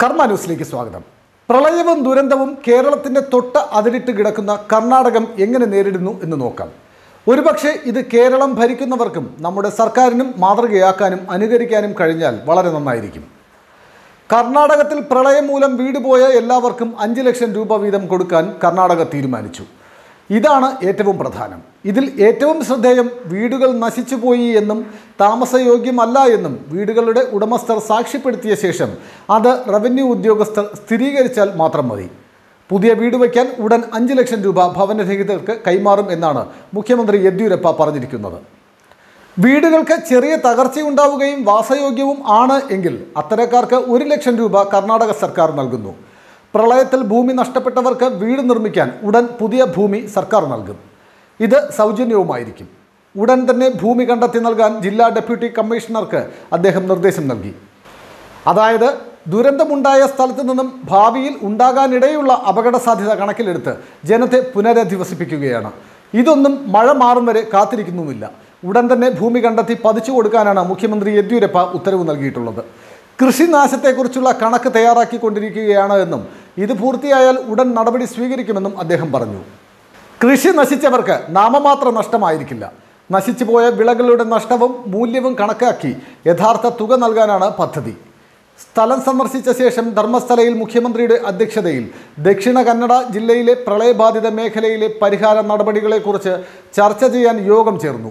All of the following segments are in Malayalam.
കർമ്മ ന്യൂസിലേക്ക് സ്വാഗതം പ്രളയവും ദുരന്തവും കേരളത്തിന്റെ തൊട്ട് അതിരിട്ട് കിടക്കുന്ന കർണാടകം എങ്ങനെ നേരിടുന്നു എന്ന് നോക്കാം ഒരുപക്ഷെ ഇത് കേരളം ഭരിക്കുന്നവർക്കും നമ്മുടെ സർക്കാരിനും മാതൃകയാക്കാനും അനുകരിക്കാനും കഴിഞ്ഞാൽ വളരെ നന്നായിരിക്കും കർണാടകത്തിൽ പ്രളയം മൂലം വീട് പോയ എല്ലാവർക്കും അഞ്ച് ലക്ഷം രൂപ വീതം കൊടുക്കാൻ കർണാടക തീരുമാനിച്ചു ഇതാണ് ഏറ്റവും പ്രധാനം ഇതിൽ ഏറ്റവും ശ്രദ്ധേയം വീടുകൾ നശിച്ചുപോയി എന്നും താമസയോഗ്യമല്ല എന്നും വീടുകളുടെ ഉടമസ്ഥർ സാക്ഷ്യപ്പെടുത്തിയ ശേഷം അത് റവന്യൂ ഉദ്യോഗസ്ഥർ സ്ഥിരീകരിച്ചാൽ മാത്രം മതി പുതിയ വീട് വയ്ക്കാൻ ഉടൻ അഞ്ച് ലക്ഷം രൂപ ഭവനരഹിതർക്ക് കൈമാറും എന്നാണ് മുഖ്യമന്ത്രി യെദ്യൂരപ്പ പറഞ്ഞിരിക്കുന്നത് വീടുകൾക്ക് ചെറിയ തകർച്ചയുണ്ടാവുകയും വാസയോഗ്യവും ആണ് എങ്കിൽ അത്തരക്കാർക്ക് ഒരു ലക്ഷം രൂപ കർണാടക സർക്കാർ നൽകുന്നു പ്രളയത്തിൽ ഭൂമി നഷ്ടപ്പെട്ടവർക്ക് വീട് നിർമ്മിക്കാൻ ഉടൻ പുതിയ ഭൂമി സർക്കാർ നൽകും ഇത് സൗജന്യവുമായിരിക്കും ഉടൻ തന്നെ ഭൂമി കണ്ടെത്തി നൽകാൻ ജില്ലാ ഡെപ്യൂട്ടി കമ്മീഷണർക്ക് അദ്ദേഹം നിർദ്ദേശം നൽകി അതായത് ദുരന്തമുണ്ടായ സ്ഥലത്ത് നിന്നും ഭാവിയിൽ ഉണ്ടാകാനിടയുള്ള അപകട സാധ്യത കണക്കിലെടുത്ത് ജനത്തെ പുനരധിവസിപ്പിക്കുകയാണ് ഇതൊന്നും മഴ മാറും വരെ കാത്തിരിക്കുന്നുമില്ല ഉടൻ തന്നെ ഭൂമി കണ്ടെത്തി പതിച്ചു കൊടുക്കാനാണ് മുഖ്യമന്ത്രി യെദ്യൂരപ്പ ഉത്തരവ് നൽകിയിട്ടുള്ളത് കൃഷിനാശത്തെക്കുറിച്ചുള്ള കണക്ക് തയ്യാറാക്കിക്കൊണ്ടിരിക്കുകയാണ് എന്നും ഇത് പൂർത്തിയായാൽ ഉടൻ നടപടി സ്വീകരിക്കുമെന്നും അദ്ദേഹം പറഞ്ഞു കൃഷി നശിച്ചവർക്ക് നാമമാത്ര നഷ്ടമായിരിക്കില്ല നശിച്ചുപോയ വിളകളുടെ നഷ്ടവും മൂല്യവും കണക്കാക്കി യഥാർത്ഥ തുക നൽകാനാണ് പദ്ധതി സ്ഥലം സന്ദർശിച്ച ശേഷം ധർമ്മസ്ഥലയിൽ മുഖ്യമന്ത്രിയുടെ അധ്യക്ഷതയിൽ ദക്ഷിണ കന്നഡ ജില്ലയിലെ പ്രളയബാധിത മേഖലയിലെ പരിഹാര നടപടികളെക്കുറിച്ച് ചർച്ച ചെയ്യാൻ യോഗം ചേർന്നു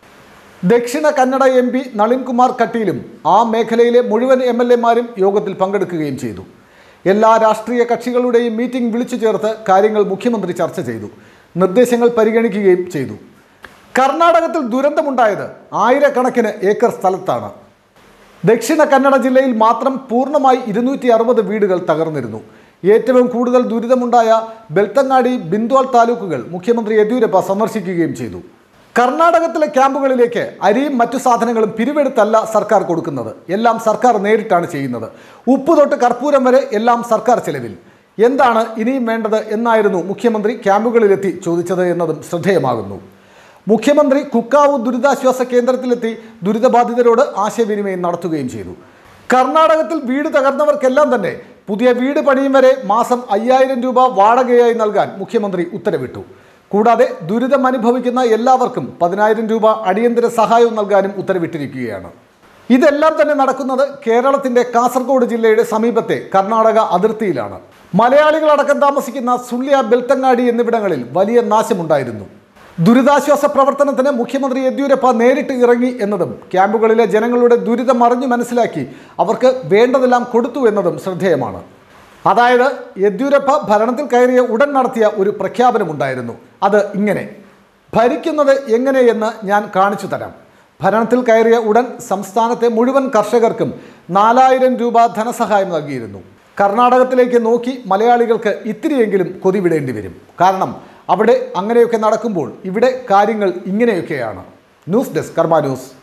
ദക്ഷിണ കന്നഡ എം പി നളിൻകുമാർ കട്ടീലും ആ മേഖലയിലെ മുഴുവൻ എം എൽ എമാരും യോഗത്തിൽ പങ്കെടുക്കുകയും ചെയ്തു എല്ലാ രാഷ്ട്രീയ കക്ഷികളുടെയും മീറ്റിംഗ് വിളിച്ചു ചേർത്ത് കാര്യങ്ങൾ മുഖ്യമന്ത്രി ചർച്ച ചെയ്തു നിർദ്ദേശങ്ങൾ പരിഗണിക്കുകയും ചെയ്തു കർണാടകത്തിൽ ദുരന്തമുണ്ടായത് ആയിരക്കണക്കിന് ഏക്കർ സ്ഥലത്താണ് ദക്ഷിണ കന്നഡ ജില്ലയിൽ മാത്രം പൂർണ്ണമായി ഇരുന്നൂറ്റി അറുപത് വീടുകൾ തകർന്നിരുന്നു ഏറ്റവും കൂടുതൽ ദുരിതമുണ്ടായ ബെൽത്തങ്ങാടി ബിന്ദ്വാൾ താലൂക്കുകൾ മുഖ്യമന്ത്രി യെദ്യൂരപ്പ സന്ദർശിക്കുകയും ചെയ്തു കർണാടകത്തിലെ ക്യാമ്പുകളിലേക്ക് അരിയും മറ്റു സാധനങ്ങളും പിരിവെടുത്തല്ല സർക്കാർ കൊടുക്കുന്നത് എല്ലാം സർക്കാർ നേരിട്ടാണ് ചെയ്യുന്നത് ഉപ്പ് തൊട്ട് കർപ്പൂരം വരെ എല്ലാം സർക്കാർ ചെലവിൽ എന്താണ് ഇനിയും വേണ്ടത് എന്നായിരുന്നു മുഖ്യമന്ത്രി ക്യാമ്പുകളിലെത്തി ചോദിച്ചത് എന്നതും ശ്രദ്ധേയമാകുന്നു മുഖ്യമന്ത്രി കുക്കാവു ദുരിതാശ്വാസ കേന്ദ്രത്തിലെത്തി ദുരിതബാധിതരോട് ആശയവിനിമയം നടത്തുകയും ചെയ്തു കർണാടകത്തിൽ വീട് തകർന്നവർക്കെല്ലാം തന്നെ പുതിയ വീട് പണിയും വരെ മാസം അയ്യായിരം രൂപ വാടകയായി നൽകാൻ മുഖ്യമന്ത്രി ഉത്തരവിട്ടു കൂടാതെ ദുരിതം അനുഭവിക്കുന്ന എല്ലാവർക്കും പതിനായിരം രൂപ അടിയന്തര സഹായവും നൽകാനും ഉത്തരവിട്ടിരിക്കുകയാണ് ഇതെല്ലാം തന്നെ നടക്കുന്നത് കേരളത്തിന്റെ കാസർഗോഡ് ജില്ലയുടെ സമീപത്തെ കർണാടക അതിർത്തിയിലാണ് മലയാളികളടക്കം താമസിക്കുന്ന സുള്ളിയ ബെൽത്തങ്ങാടി എന്നിവിടങ്ങളിൽ വലിയ നാശമുണ്ടായിരുന്നു ദുരിതാശ്വാസ പ്രവർത്തനത്തിന് മുഖ്യമന്ത്രി യെദ്യൂരപ്പ നേരിട്ട് ഇറങ്ങി എന്നതും ക്യാമ്പുകളിലെ ജനങ്ങളുടെ ദുരിതം അറിഞ്ഞു മനസ്സിലാക്കി അവർക്ക് വേണ്ടതെല്ലാം കൊടുത്തു എന്നതും ശ്രദ്ധേയമാണ് അതായത് യെദ്യൂരപ്പ ഭരണത്തിൽ കയറിയ ഉടൻ നടത്തിയ ഒരു പ്രഖ്യാപനമുണ്ടായിരുന്നു അത് ഇങ്ങനെ ഭരിക്കുന്നത് എങ്ങനെയെന്ന് ഞാൻ കാണിച്ചു തരാം ഭരണത്തിൽ കയറിയ ഉടൻ സംസ്ഥാനത്തെ മുഴുവൻ കർഷകർക്കും നാലായിരം രൂപ ധനസഹായം നൽകിയിരുന്നു കർണാടകത്തിലേക്ക് നോക്കി മലയാളികൾക്ക് ഇത്തിരിയെങ്കിലും കൊതിവിടേണ്ടി വരും കാരണം അവിടെ അങ്ങനെയൊക്കെ നടക്കുമ്പോൾ ഇവിടെ കാര്യങ്ങൾ ഇങ്ങനെയൊക്കെയാണ് ന്യൂസ് ഡെസ്ക് കർമ്മ ന്യൂസ്